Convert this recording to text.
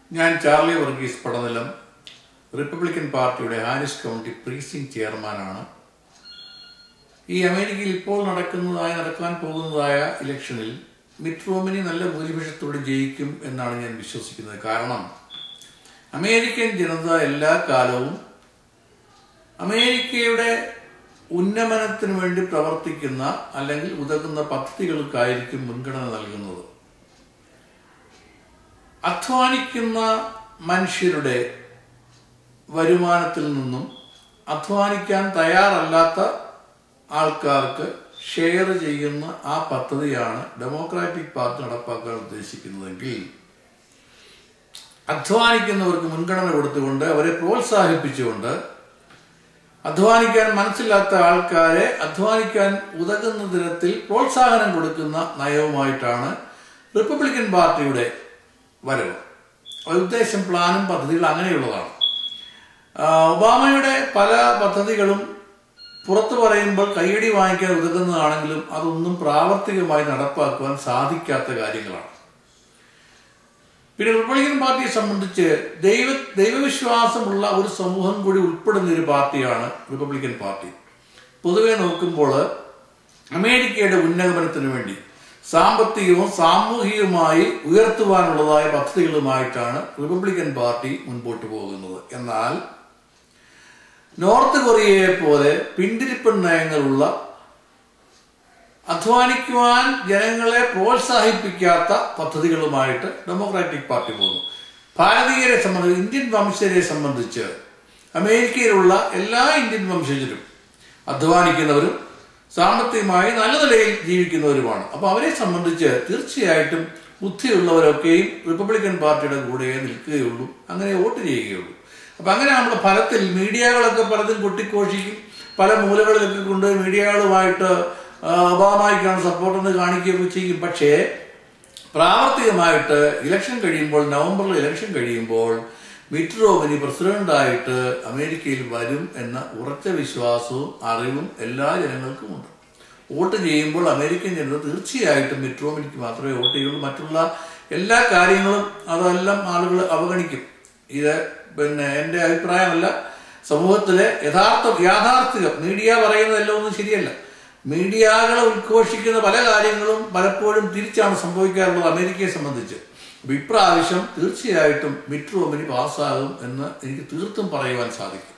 ഞാൻ ചാർലി വർഗീസ് പടനിലം റിപ്പബ്ലിക്കൻ പാർട്ടിയുടെ ഹാരിസ് കൗണ്ടി പ്രീസിംഗ് ചെയർമാനാണ് ഈ അമേരിക്കയിൽ ഇപ്പോൾ നടക്കുന്നതായ നടക്കാൻ പോകുന്നതായ ഇലക്ഷനിൽ മിറ്റ് റോമിനി നല്ല ഭൂരിപക്ഷത്തോടെ ജയിക്കും എന്നാണ് ഞാൻ വിശ്വസിക്കുന്നത് കാരണം അമേരിക്കൻ ജനത എല്ലാ കാലവും അമേരിക്കയുടെ ഉന്നമനത്തിന് വേണ്ടി പ്രവർത്തിക്കുന്ന അല്ലെങ്കിൽ ഉതകുന്ന പദ്ധതികൾക്കായിരിക്കും മുൻഗണന നൽകുന്നത് അധ്വാനിക്കുന്ന മനുഷ്യരുടെ വരുമാനത്തിൽ നിന്നും അധ്വാനിക്കാൻ തയ്യാറല്ലാത്ത ആൾക്കാർക്ക് ഷെയർ ചെയ്യുന്ന ആ പദ്ധതിയാണ് ഡെമോക്രാറ്റിക് പാർട്ടി നടപ്പാക്കാൻ ഉദ്ദേശിക്കുന്നതെങ്കിൽ അധ്വാനിക്കുന്നവർക്ക് മുൻഗണന കൊടുത്തുകൊണ്ട് അവരെ പ്രോത്സാഹിപ്പിച്ചുകൊണ്ട് അധ്വാനിക്കാൻ മനസ്സില്ലാത്ത ആൾക്കാരെ അധ്വാനിക്കാൻ ഉതകുന്ന തരത്തിൽ പ്രോത്സാഹനം കൊടുക്കുന്ന നയവുമായിട്ടാണ് റിപ്പബ്ലിക്കൻ പാർട്ടിയുടെ വരവ് ഉദ്ദേശം പ്ലാനും പദ്ധതികളും അങ്ങനെയുള്ളതാണ് ഒബാമയുടെ പല പദ്ധതികളും പുറത്തു പറയുമ്പോൾ കൈയടി വാങ്ങിക്കാൻ ഉതകുന്നതാണെങ്കിലും അതൊന്നും പ്രാവർത്തികമായി നടപ്പാക്കുവാൻ സാധിക്കാത്ത കാര്യങ്ങളാണ് പിന്നെ റിപ്പബ്ലിക്കൻ പാർട്ടിയെ സംബന്ധിച്ച് ദൈവ ദൈവവിശ്വാസമുള്ള ഒരു സമൂഹം കൂടി ഉൾപ്പെടുന്ന ഒരു പാർട്ടിയാണ് റിപ്പബ്ലിക്കൻ പാർട്ടി പൊതുവെ നോക്കുമ്പോൾ അമേരിക്കയുടെ ഉന്നമനത്തിന് വേണ്ടി സാമ്പത്തികവും സാമൂഹികവുമായി ഉയർത്തുവാനുള്ളതായ പദ്ധതികളുമായിട്ടാണ് റിപ്പബ്ലിക്കൻ പാർട്ടി മുൻപോട്ട് പോകുന്നത് എന്നാൽ നോർത്ത് കൊറിയയെ പോലെ പിന്തിരിപ്പൻ നയങ്ങളുള്ള അധ്വാനിക്കുവാൻ ജനങ്ങളെ പ്രോത്സാഹിപ്പിക്കാത്ത പദ്ധതികളുമായിട്ട് ഡെമോക്രാറ്റിക് പാർട്ടി പോകുന്നു ഭാരതീയരെ സംബന്ധിച്ച് ഇന്ത്യൻ വംശജരെ സംബന്ധിച്ച് അമേരിക്കയിലുള്ള എല്ലാ ഇന്ത്യൻ വംശജരും അധ്വാനിക്കുന്നവരും സാമ്പത്തികമായി നല്ല നിലയിൽ ജീവിക്കുന്നവരുമാണ് അപ്പൊ അവരെ സംബന്ധിച്ച് തീർച്ചയായിട്ടും ബുദ്ധിയുള്ളവരൊക്കെയും റിപ്പബ്ലിക്കൻ പാർട്ടിയുടെ കൂടെ നിൽക്കുകയുള്ളൂ അങ്ങനെ വോട്ട് ചെയ്യുകയുള്ളൂ അപ്പൊ അങ്ങനെ നമ്മുടെ ഫലത്തിൽ മീഡിയകളൊക്കെ പലതും കൊട്ടിക്കോഷിക്കും പല മൂലകളിലൊക്കെ കൊണ്ട് മീഡിയകളുമായിട്ട് ഒബാമയ്ക്കാണ് സപ്പോർട്ടെന്ന് കാണിക്കുകയൊക്കെ ചെയ്യും പക്ഷേ പ്രാവർത്തികമായിട്ട് ഇലക്ഷൻ കഴിയുമ്പോൾ നവംബറിൽ ഇലക്ഷൻ കഴിയുമ്പോൾ മിറ്റ് റോമനി പ്രസിഡന്റായിട്ട് അമേരിക്കയിൽ വരും എന്ന ഉറച്ച വിശ്വാസവും അറിവും എല്ലാ ജനങ്ങൾക്കും ഉണ്ട് വോട്ട് ചെയ്യുമ്പോൾ അമേരിക്കൻ ജനത തീർച്ചയായിട്ടും മിറ്റ് റോമനിക്ക് മാത്രമേ വോട്ട് ചെയ്യുള്ളൂ മറ്റുള്ള എല്ലാ കാര്യങ്ങളും അതെല്ലാം ആളുകൾ അവഗണിക്കും ഇത് പിന്നെ എൻ്റെ അഭിപ്രായമല്ല സമൂഹത്തിലെ യഥാർത്ഥ യാഥാർത്ഥികം മീഡിയ പറയുന്നതെല്ലാം ഒന്നും ശരിയല്ല മീഡിയകളെ ഉദ്ഘോഷിക്കുന്ന പല കാര്യങ്ങളും പലപ്പോഴും തിരിച്ചാണ് സംഭവിക്കാറുള്ളത് അമേരിക്കയെ സംബന്ധിച്ച് അപ്പൊ ഇപ്രാവശ്യം തീർച്ചയായിട്ടും മിറ്റ് റോമിനി പാസ്സാകും എന്ന് എനിക്ക് തീർത്തും പറയുവാൻ സാധിക്കും